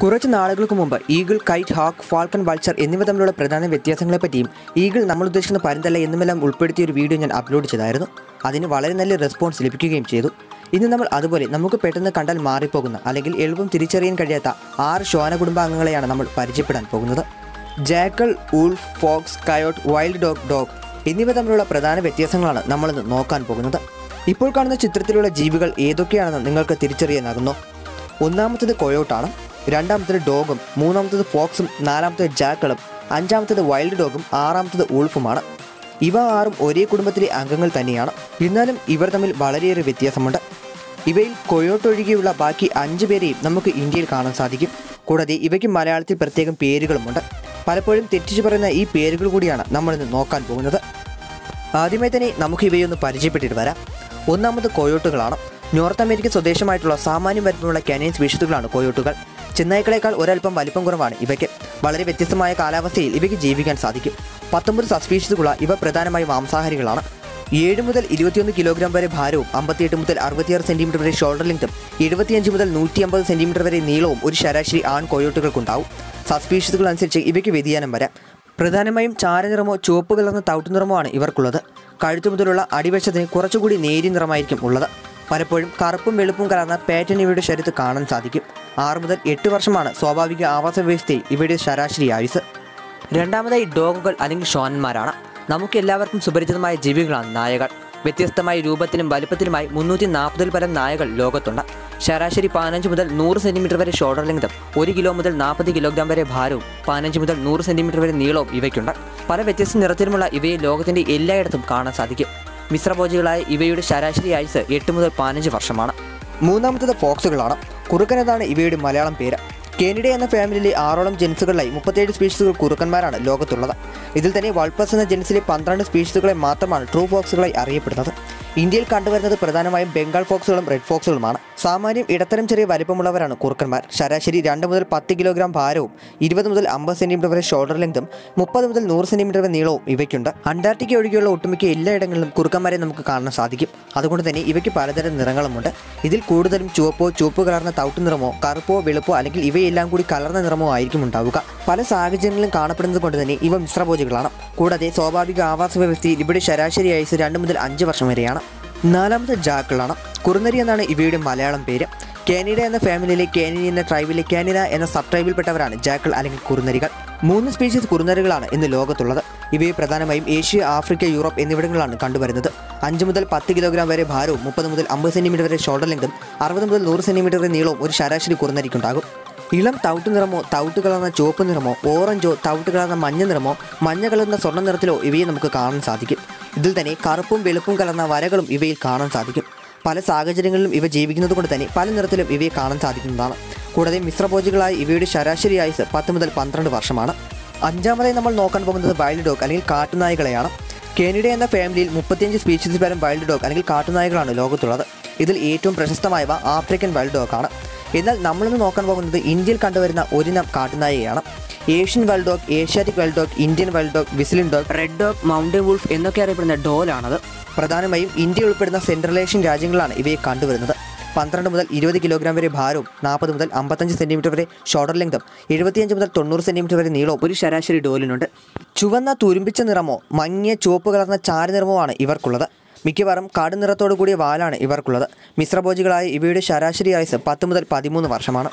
കുറച്ച് നാളുകൾക്ക് മുമ്പ് eagle kite hawk falcon vulture എന്നിവ തമ്മിലുള്ള പ്രധാന വ്യത്യാസങ്ങളെപ്പറ്റിയും ഈഗിൾ നമ്മൾ ഉദ്ദേശിക്കുന്ന പരുന്തല്ല എന്നുമെല്ലാം ഉൾപ്പെടുത്തിയ ഒരു വീഡിയോ ഞാൻ അപ്ലോഡ് ചെയ്തായിരുന്നു അതിന് വളരെ നല്ല റെസ്പോൺസ് ലഭിക്കുകയും ചെയ്തു ഇന്ന് നമ്മൾ അതുപോലെ നമുക്ക് പെട്ടെന്ന് കണ്ടാൽ മാറിപ്പോകുന്ന അല്ലെങ്കിൽ എളുപ്പം തിരിച്ചറിയാൻ കഴിയാത്ത ആറ് ശ്വാന കുടുംബാംഗങ്ങളെയാണ് നമ്മൾ പരിചയപ്പെടാൻ പോകുന്നത് jackal wolf fox coyote wild dog dog എന്നിവ തമ്മിലുള്ള പ്രധാന വ്യത്യാസങ്ങളാണ് നമ്മളിന്ന് നോക്കാൻ പോകുന്നത് ഇപ്പോൾ കാണുന്ന ചിത്രത്തിലുള്ള ജീവികൾ ഏതൊക്കെയാണെന്ന് നിങ്ങൾക്ക് തിരിച്ചറിയാനാകുന്നോ ഒന്നാമത്തത് കൊയോട്ടാണ് രണ്ടാമത്തത് ഡോഗും മൂന്നാമത്തത് ഫോക്സും നാലാമത്തത് ജാക്കളും അഞ്ചാമത്തത് വൈൽഡ് ഡോഗും ആറാമത്തത് ഉൾഫുമാണ് ഇവ ആറും ഒരേ കുടുംബത്തിലെ അംഗങ്ങൾ തന്നെയാണ് എന്നാലും ഇവർ തമ്മിൽ വളരെയേറെ വ്യത്യാസമുണ്ട് ഇവയിൽ കൊയോട്ട് ഒഴികെയുള്ള ബാക്കി അഞ്ച് പേരെയും നമുക്ക് ഇന്ത്യയിൽ കാണാൻ സാധിക്കും കൂടാതെ ഇവയ്ക്ക് മലയാളത്തിൽ പ്രത്യേകം പേരുകളുമുണ്ട് പലപ്പോഴും തെറ്റിച്ചു പറയുന്ന ഈ പേരുകൾ കൂടിയാണ് നമ്മളിന്ന് നോക്കാൻ പോകുന്നത് ആദ്യമായി തന്നെ നമുക്ക് ഇവയൊന്ന് പരിചയപ്പെട്ടിട്ട് വരാം ഒന്നാമത് കോയോട്ടുകളാണ് നോർത്ത് അമേരിക്ക സ്വദേശമായിട്ടുള്ള സാമാന്യം വലിപ്പമുള്ള കാനൈൻ സ്പീഷീസുകളാണ് കോയോട്ടുകൾ ചെന്നായ്ക്കളേക്കാൾ ഒരൽപ്പം വലിപ്പം കുറവാണ് ഇവയ്ക്ക് വളരെ വ്യത്യസ്തമായ കാലാവസ്ഥയിൽ ഇവയ്ക്ക് ജീവിക്കാൻ സാധിക്കും പത്തൊമ്പത് സസ്പീഷീസുകളുള്ള ഇവ പ്രധാനമായും മാംസാഹാരികളാണ് ഏഴ് മുതൽ ഇരുപത്തിയൊന്ന് കിലോഗ്രാം വരെ ഭാരവും അമ്പത്തിയെട്ട് മുതൽ അറുപത്തിയാറ് സെന്റിമീറ്റർ വരെ ഷോൾഡർ ലെങ്തും എഴുപത്തിയഞ്ച് മുതൽ നൂറ്റി അമ്പത് സെന്റിമീറ്റർ വരെ നീളവും ഒരു ശരാശരി ആൺ കോയോട്ടുകൾക്കുണ്ടാവും സസ്പീഷീസുകൾ അനുസരിച്ച് ഇവയ്ക്ക് വ്യതിയാനം വരാം പ്രധാനമായും ചാരനിറമോ ചുവപ്പ് കലർന്ന തവിട്ടുനിറമോ ആണ് ഇവർക്കുള്ളത് കഴുത്തു മുതലുള്ള അടിവശത്തിന് കുറച്ചുകൂടി നേരിയ നിറമായിരിക്കും ഉള്ളത് പലപ്പോഴും കറുപ്പും വെളുപ്പും കലർന്ന പാറ്റേൺ ഇവയുടെ ശരീരത്ത് കാണാൻ സാധിക്കും ആറ് മുതൽ എട്ട് വർഷമാണ് സ്വാഭാവിക ആവാസ വ്യവസ്ഥയിൽ ഇവയുടെ ശരാശരി ആയുസ് രണ്ടാമതായി ഡോഗുകൾ അല്ലെങ്കിൽ ഷോനന്മാരാണ് നമുക്ക് എല്ലാവർക്കും സുപരിചിതമായ ജീവികളാണ് നായകൾ വ്യത്യസ്തമായ രൂപത്തിലും വലുപ്പത്തിലുമായി മുന്നൂറ്റി നാൽപ്പതിൽ പരം നായകൾ ലോകത്തുണ്ട് ശരാശരി പതിനഞ്ച് മുതൽ നൂറ് സെന്റിമീറ്റർ വരെ ഷോൾഡർ ലെങ്തും ഒരു കിലോ മുതൽ നാൽപ്പത് കിലോഗ്രാം വരെ ഭാരവും പതിനഞ്ച് മുതൽ നൂറ് സെന്റിമീറ്റർ വരെ നീളവും ഇവയ്ക്കുണ്ട് പല വ്യത്യസ്ത നിറത്തിലുമുള്ള ഇവയെ ലോകത്തിന്റെ എല്ലായിടത്തും കാണാൻ സാധിക്കും മിശ്രഭോജികളായ ഇവയുടെ ശരാശരി ആയുസ് എട്ട് മുതൽ പതിനഞ്ച് വർഷമാണ് മൂന്നാമത്തത് ഫോക്സുകളാണ് കുറുക്കൻ എന്നാണ് ഇവയുടെ മലയാളം പേര് കേനിഡ എന്ന ഫാമിലിയിലെ ആറോളം ജെൻസുകളിലായി മുപ്പത്തേഴ് സ്പീഷീസുകൾ കുറുക്കന്മാരാണ് ലോകത്തുള്ളത് ഇതിൽ തന്നെ വൾപ്പസ് എന്ന ജെൻസിലെ പന്ത്രണ്ട് സ്പീഷീസുകളെ മാത്രമാണ് ട്രൂ ഫോക്സുകളായി അറിയപ്പെടുന്നത് ഇന്ത്യയിൽ കണ്ടുവരുന്നത് പ്രധാനമായും ബംഗാൾ ഫോക്സുകളും റെഡ് ഫോക്സുകളുമാണ് സാമാന്യം ഇടത്തരം ചെറിയ വലിപ്പമുള്ളവരാണ് കുറുക്കന്മാർ ശരാശരി രണ്ട് മുതൽ പത്ത് കിലോഗ്രാം ഭാരവും ഇരുപത് മുതൽ അമ്പത് സെന്റിമീറ്റർ വരെ ഷോൾഡർ ലെങ്തും മുപ്പത് മുതൽ നൂറ് സെന്റിമീറ്റർ വരെ നീളവും ഇവയ്ക്കുണ്ട് അന്റാർട്ടിക്ക ഒഴികെയുള്ള ഒട്ടുമിക്ക എല്ലായിടങ്ങളിലും കുറുക്കന്മാരെ നമുക്ക് കാണാൻ സാധിക്കും അതുകൊണ്ട് തന്നെ ഇവയ്ക്ക് പലതരം നിറങ്ങളുമുണ്ട് ഇതിൽ കൂടുതലും ചുവപ്പോ ചുവപ്പ് കലർന്ന തവിട്ട് നിറമോ കറുപ്പോ വെളുപ്പോ അല്ലെങ്കിൽ ഇവയെല്ലാം കൂടി കലർന്ന നിറമോ ആയിരിക്കും ഉണ്ടാവുക പല സാഹചര്യങ്ങളിലും കാണപ്പെടുന്നത് കൊണ്ട് തന്നെ ഇവ മിശ്രഭോജികളാണ് കൂടാതെ സ്വാഭാവിക ആവാസ വ്യവസ്ഥയിൽ ഇവിടെ ശരാശരി ആയുസ് രണ്ട് മുതൽ അഞ്ച് വർഷം വരെയാണ് നാലാമത്തെ ജാക്കളാണ് കുറുനരി എന്നാണ് ഇവയുടെ മലയാളം പേര് കാനിഡ എന്ന ഫാമിലിയിലെ കാനി എന്ന ട്രൈബിലെ കാനിന എന്ന സബ് ട്രൈബിൽപ്പെട്ടവരാണ് ജാക്കൾ അല്ലെങ്കിൽ കുറുനരികൾ മൂന്ന് സ്പീഷീസ് കുറുനരികളാണ് ഇന്ന് ലോകത്തുള്ളത് ഇവയെ പ്രധാനമായും ഏഷ്യ ആഫ്രിക്ക യൂറോപ്പ് എന്നിവിടങ്ങളിലാണ് കണ്ടുവരുന്നത് അഞ്ച് മുതൽ പത്ത് കിലോഗ്രാം വരെ ഭാരവും മുപ്പത് മുതൽ അമ്പത് സെന്റിമീറ്റർ വരെ ഷോൾഡർ ലെങ്തും അറുപത് മുതൽ നൂറ് സെന്റിമീറ്റർ വരെ നീളവും ഒരു ശരാശരി കുറുനരിക്കുണ്ടാകും ഇളം തവിട്ട് നിറമോ തവിട്ട് കലർന്ന ചുവപ്പ് നിറമോ ഓറഞ്ചോ തവിട്ട് കലർന്ന മഞ്ഞ നിറമോ മഞ്ഞ കലർന്ന സ്വർണ്ണ നിറത്തിലോ ഇവയെ നമുക്ക് കാണാൻ സാധിക്കും ഇതിൽ തന്നെ കറുപ്പും വെളുപ്പും കലർന്ന വരകളും ഇവയിൽ കാണാൻ സാധിക്കും പല സാഹചര്യങ്ങളിലും ഇവ ജീവിക്കുന്നത് കൊണ്ട് തന്നെ പല നിറത്തിലും ഇവയെ കാണാൻ സാധിക്കുന്നതാണ് കൂടാതെ മിശ്രഭോജികളായ ഇവയുടെ ശരാശരി ആയുസ് പത്ത് മുതൽ പന്ത്രണ്ട് വർഷമാണ് അഞ്ചാമതായി നമ്മൾ നോക്കാൻ പോകുന്നത് വൈൽഡ് ഡോഗ് അല്ലെങ്കിൽ കാട്ടുനായ്കളെയാണ് കാനിഡ എന്ന ഫാമിലിയിൽ മുപ്പത്തിയഞ്ച് സ്പീഷീസ് പരം വൈൽഡ് ഡോഗ് അല്ലെങ്കിൽ കാട്ടുനായ്കളാണ് ലോകത്തുള്ളത് ഇതിൽ ഏറ്റവും പ്രശസ്തമായവ ആഫ്രിക്കൻ വൈൽഡ് ഡോഗ് ആണ് എന്നാൽ നമ്മളിന്ന് നോക്കാൻ പോകുന്നത് ഇന്ത്യയിൽ കണ്ടുവരുന്ന ഒരിനം കാട്ടുനായയാണ് Asian wild dog Asiatic wild dog Indian wild dog whistling dog red dog mountain wolf എന്നൊക്കെ അറിയപ്പെടുന്ന ഡോലാണത് പ്രധാനമായും ഇന്ത്യ ഉൾപ്പെടുന്ന സെൻട്രൽ ഏഷ്യൻ രാജ്യങ്ങളാണ് ഇവയെ കണ്ടുവരുന്നത് പന്ത്രണ്ട് മുതൽ ഇരുപത് കിലോഗ്രാം വരെ ഭാരവും നാൽപ്പത് മുതൽ അമ്പത്തഞ്ച് സെന്റിമീറ്റർ വരെ ഷോൾഡർ ലെങ്തും എഴുപത്തിയഞ്ച് മുതൽ തൊണ്ണൂറ് സെന്റിമീറ്റർ വരെ നീളവും ഒരു ശരാശരി ഡോലിനുണ്ട് ചുവന്ന തുരുമ്പിച്ച നിറമോ മങ്ങിയ ചുവപ്പ് കലർന്ന ചാരനിറമോ ആണ് ഇവർക്കുള്ളത് മിക്കവാറും കാടുനിറത്തോടു കൂടിയ വാലാണ് ഇവർക്കുള്ളത് മിശ്രഭോജികളായ ഇവയുടെ ശരാശരി ആയുസ് പത്ത് മുതൽ പതിമൂന്ന് വർഷമാണ്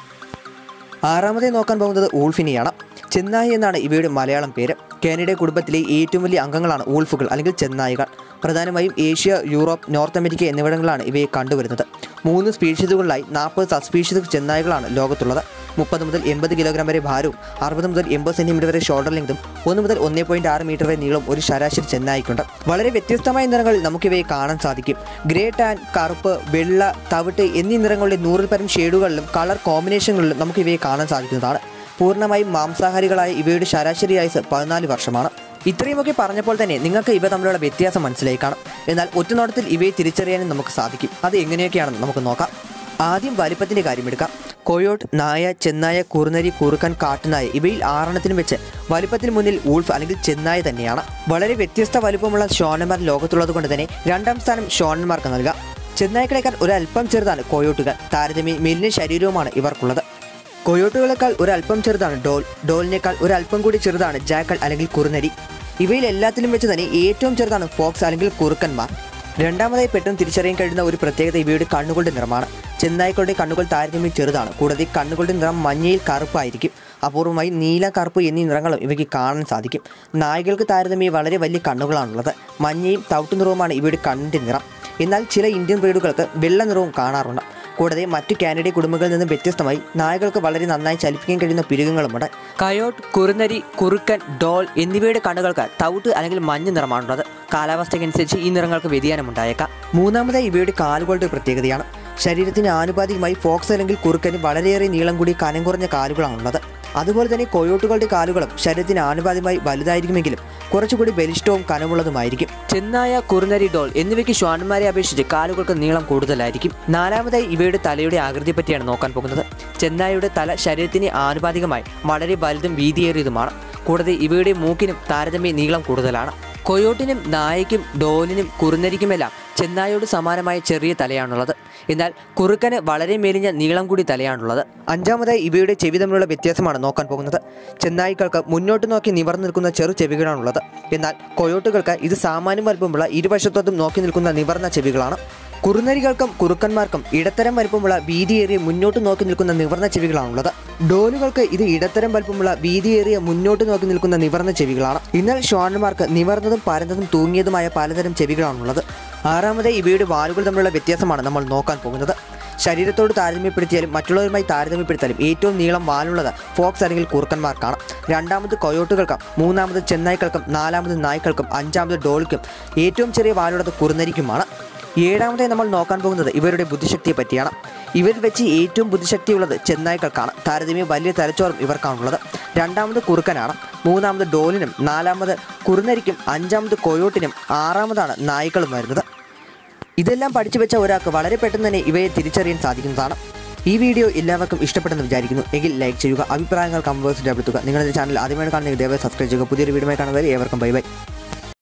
ആറാമതായി നോക്കാൻ പോകുന്നത് ഊൾഫിനെയാണ് ചെന്നായി എന്നാണ് ഇവയുടെ മലയാളം പേര് കാനഡ കുടുംബത്തിലെ ഏറ്റവും വലിയ അംഗങ്ങളാണ് ഊൾഫുകൾ അല്ലെങ്കിൽ ചെന്നായികൾ പ്രധാനമായും ഏഷ്യ യൂറോപ്പ് നോർത്ത് അമേരിക്ക എന്നിവിടങ്ങളിലാണ് ഇവയെ കണ്ടുവരുന്നത് മൂന്ന് സ്പീഷീസുകളിലായി നാൽപ്പത് സബ്സ്പീഷീസ് ചെന്നായികളാണ് ലോകത്തുള്ളത് മുപ്പത് മുതൽ എൺപത് കിലോഗ്രാം വരെ ഭാരവും അറുപത് മുതൽ എൺപത് സെന്റിമീറ്റർ വരെ ഷോൾഡർ ലെങ്തും ഒന്ന് മുതൽ ഒന്നേ പോയിന്റ് ആറ് മീറ്റർ വരെ നീളം ഒരു ശരാശരി ചെന്നായിക്കുണ്ട് വളരെ വ്യത്യസ്തമായ നിറങ്ങളിൽ നമുക്കിവയെ കാണാൻ സാധിക്കും ഗ്രേ ടാൻ കറുപ്പ് വെള്ള തവിട്ട് എന്നീ നിറങ്ങളുടെ നൂറിൽ പരം ഷെയ്ഡുകളിലും കളർ കോമ്പിനേഷനുകളിലും നമുക്ക് ഇവയെ കാണാൻ സാധിക്കുന്നതാണ് പൂർണ്ണമായും മാംസാഹാരികളായ ഇവയുടെ ശരാശരി ആയുസ് പതിനാല് വർഷമാണ് ഇത്രയുമൊക്കെ പറഞ്ഞപ്പോൾ തന്നെ നിങ്ങൾക്ക് ഇവ തമ്മിലുള്ള വ്യത്യാസം മനസ്സിലായി കാണും എന്നാൽ ഒറ്റനോട്ടത്തിൽ ഇവയെ തിരിച്ചറിയാനും നമുക്ക് സാധിക്കും അത് എങ്ങനെയൊക്കെയാണെന്ന് നമുക്ക് നോക്കാം ആദ്യം വലിപ്പത്തിൻ്റെ കാര്യമെടുക്കാം കൊയോട്ട് നായ ചെന്നായ കുറുനരി കുറുക്കൻ കാട്ടുനായ ഇവയിൽ ആറെണ്ണത്തിനും വെച്ച് വലിപ്പത്തിന് മുന്നിൽ ഊൾഫ് അല്ലെങ്കിൽ ചെന്നായ തന്നെയാണ് വളരെ വ്യത്യസ്ത വലിപ്പമുള്ള ഷോണന്മാർ ലോകത്തുള്ളത് കൊണ്ട് തന്നെ രണ്ടാം സ്ഥാനം ഷോണന്മാർക്ക് നൽകാം ചെന്നായ്ക്കളേക്കാൾ ഒരല്പം ചെറുതാണ് കോയോട്ടുകൾ താരതമ്യം മെലിഞ്ഞ ശരീരവുമാണ് ഇവർക്കുള്ളത് കൊയോട്ടുകളെക്കാൾ ഒരല്പം ചെറുതാണ് ഡോൾ ഡോളിനേക്കാൾ ഒരല്പം കൂടി ചെറുതാണ് ജാക്കൽ അല്ലെങ്കിൽ കുറുനരി ഇവയിൽ എല്ലാത്തിലും വെച്ച് തന്നെ ഏറ്റവും ചെറുതാണ് ഫോക്സ് അല്ലെങ്കിൽ കുറുക്കന്മാർ രണ്ടാമതായി പെട്ടെന്ന് തിരിച്ചറിയാൻ കഴിയുന്ന ഒരു പ്രത്യേകത ഇവയുടെ കണ്ണുകളുടെ നിറമാണ് ചെന്നായ്ക്കളുടെ കണ്ണുകൾ താരതമ്യം ചെറുതാണ് കൂടാതെ ഈ കണ്ണുകളുടെ നിറം മഞ്ഞയിൽ കറുപ്പായിരിക്കും അപൂർവമായി നീല കറുപ്പ് എന്നീ നിറങ്ങളും ഇവയ്ക്ക് കാണാൻ സാധിക്കും നായകൾക്ക് താരതമ്യം വളരെ വലിയ കണ്ണുകളാണുള്ളത് മഞ്ഞയും തവിട്ടു നിറവുമാണ് ഇവയുടെ കണ്ണിൻ്റെ നിറം എന്നാൽ ചില ഇന്ത്യൻ ബ്രീഡുകൾക്ക് വെള്ള നിറവും കാണാറുണ്ട് കൂടാതെ മറ്റു കാനഡ കുടുംബങ്ങളിൽ നിന്ന് വ്യത്യസ്തമായി നായകൾക്ക് വളരെ നന്നായി ചലിപ്പിക്കാൻ കഴിയുന്ന പിരുകങ്ങളുമുണ്ട് കയോട്ട് കുറുനരി കുറുക്കൻ ഡോൾ എന്നിവയുടെ കണ്ണുകൾക്ക് തവിട്ട് അല്ലെങ്കിൽ മഞ്ഞ നിറമാണുള്ളത് കാലാവസ്ഥയ്ക്കനുസരിച്ച് ഈ നിറങ്ങൾക്ക് വ്യതിയാനമുണ്ടായേക്കാം മൂന്നാമതായി ഇവയുടെ കാലുകളുടെ പ്രത്യേകതയാണ് ശരീരത്തിന് ആനുപാതികമായി ഫോക്സ് അല്ലെങ്കിൽ കുറുക്കന് വളരെയേറെ നീളം കൂടി കനം കുറഞ്ഞ കാലുകളാണുള്ളത് അതുപോലെ തന്നെ കൊയോട്ടുകളുടെ കാലുകളും ശരീരത്തിന് ആനുപാതികമായി വലുതായിരിക്കുമെങ്കിലും കുറച്ചുകൂടി ബലിഷ്ടവും കനമുള്ളതുമായിരിക്കും ചെന്നായ കുറുനരി ഡോൾ എന്നിവയ്ക്ക് ശ്വാനന്മാരെ അപേക്ഷിച്ച് കാലുകൾക്ക് നീളം കൂടുതലായിരിക്കും നാലാമതായി ഇവയുടെ തലയുടെ ആകൃതിയെ പറ്റിയാണ് നോക്കാൻ പോകുന്നത് ചെന്നായയുടെ തല ശരീരത്തിന് ആനുപാതികമായി വളരെ വലുതും വീതിയേറിയതുമാണ് കൂടാതെ ഇവയുടെ മൂക്കിനും താരതമ്യ നീളം കൂടുതലാണ് കൊയോട്ടിനും നായയ്ക്കും ഡോലിനും കുറുനരിക്കുമെല്ലാം ചെന്നായോട് സമാനമായ ചെറിയ തലയാണുള്ളത് എന്നാൽ കുറുക്കന് വളരെ മെലിഞ്ഞ നീളം കൂടി തലയാണുള്ളത് അഞ്ചാമതായി ഇവയുടെ ചെവി തമ്മിലുള്ള വ്യത്യാസമാണ് നോക്കാൻ പോകുന്നത് ചെന്നായ്ക്കൾക്ക് മുന്നോട്ട് നോക്കി നിവർന്നു നിൽക്കുന്ന ചെറു ചെവികളാണുള്ളത് എന്നാൽ കൊയോട്ടുകൾക്ക് ഇത് സാമാന്യം വലുപ്പമുള്ള ഇരുവശത്തോട്ടും നോക്കി നിൽക്കുന്ന നിവർന്ന ചെവികളാണ് കുറുനരികൾക്കും കുറുക്കന്മാർക്കും ഇടത്തരം വലുപ്പമുള്ള വീതിയേറിയ മുന്നോട്ട് നോക്കി നിൽക്കുന്ന നിവർന്ന ചെവികളാണുള്ളത് ഡോലുകൾക്ക് ഇത് ഇടത്തരം വലുപ്പമുള്ള വീതിയേറിയ മുന്നോട്ട് നോക്കി നിൽക്കുന്ന നിവർന്ന ചെവികളാണ് എന്നാൽ ഷ്വാനന്മാർക്ക് നിവർന്നതും പരന്നതും തൂങ്ങിയതുമായ പലതരം ചെവികളാണുള്ളത് ആറാമത് ഇവയുടെ വാലുകൾ തമ്മിലുള്ള വ്യത്യാസമാണ് നമ്മൾ നോക്കാൻ പോകുന്നത് ശരീരത്തോട് താരതമ്യപ്പെടുത്തിയാലും മറ്റുള്ളവരുമായി താരതമ്യപ്പെടുത്തിയാലും ഏറ്റവും നീളം വാലുള്ളത് ഫോക്സ് അല്ലെങ്കിൽ കുറുക്കന്മാർക്കാണ് രണ്ടാമത് കൊയോട്ടുകൾക്കും മൂന്നാമത് ചെന്നായ്ക്കൾക്കും നാലാമത് നായ്ക്കൾക്കും അഞ്ചാമത് ഡോളിക്കും ഏറ്റവും ചെറിയ വാലുള്ളത് കുറുനരിക്കുമാണ് ഏഴാമതായി നമ്മൾ നോക്കാൻ പോകുന്നത് ഇവരുടെ ബുദ്ധിശക്തിയെ പറ്റിയാണ് ഇവരിൽ വെച്ച് ഏറ്റവും ബുദ്ധിശക്തിയുള്ളത് ചെന്നായ്ക്കൾക്കാണ് താരതമ്യം വലിയ തലച്ചോറും ഇവർക്കാണുള്ളത് രണ്ടാമത് കുറുക്കനാണ് മൂന്നാമത് ഡോലിനും നാലാമത് കുറുനരിക്കും അഞ്ചാമത് കൊയോട്ടിനും ആറാമതാണ് നായ്ക്കളും വരുന്നത് ഇതെല്ലാം പഠിച്ചു വെച്ച ഒരാൾക്ക് വളരെ പെട്ടെന്ന് തന്നെ ഇവയെ തിരിച്ചറിയാൻ സാധിക്കുന്നതാണ് ഈ വീഡിയോ എല്ലാവർക്കും ഇഷ്ടപ്പെട്ടെന്ന് വിചാരിക്കുന്നു എങ്കിൽ ലൈക്ക് ചെയ്യുക അഭിപ്രായങ്ങൾ കമൻറ്റ് ബോക്സിൽ രേഖപ്പെടുത്തുക നിങ്ങളുടെ ചാനൽ ആദ്യമായി കാണുന്നെങ്കിൽ ദയവായി സബ്സ്ക്രൈബ് ചെയ്യുക പുതിയൊരു വീഡിയോ കാണുന്നവരെ ഏവർക്കും ബൈ ബൈ